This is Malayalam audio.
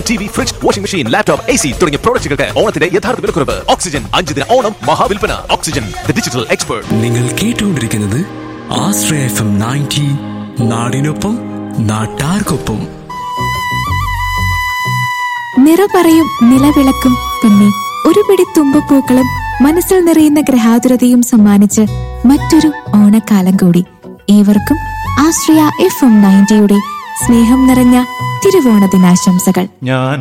T V fridge washing machine laptop A C തുടങ്ങിയ പ്രോഡക്റ്റുകൾക്ക് ഓണത്തിന്റെ യഥാർത്ഥ വിലക്കുറവ് ഓക്സിജൻ അഞ്ച് ദിന ഓണം മഹാവിൽപ്പന ഓക്സിജൻ ദ ഡിജിറ്റൽ എക്സ്പേർട്ട് നിങ്ങൾ കേട്ടുകൊണ്ടിരിക്കുന്നത് ആശ്രയ എഫ് എം നയൻറ്റി നാടിനൊപ്പം നാട്ടാർക്കൊപ്പം നിറപറയും നിലവിളക്കും പിന്നെ ഒരു പിടി തുമ്പപ്പൂക്കളും മനസ്സിൽ നിറയുന്ന ഗ്രഹാതുരതയും സമ്മാനിച്ച് മറ്റൊരു ഓണക്കാലം കൂടി ഏവർക്കും ആശ്രയ എഫ് എം നയൻറ്റിയുടെ സ്നേഹം നിറഞ്ഞ തിരുവോണ ദിനാശംസകൾ ഞാൻ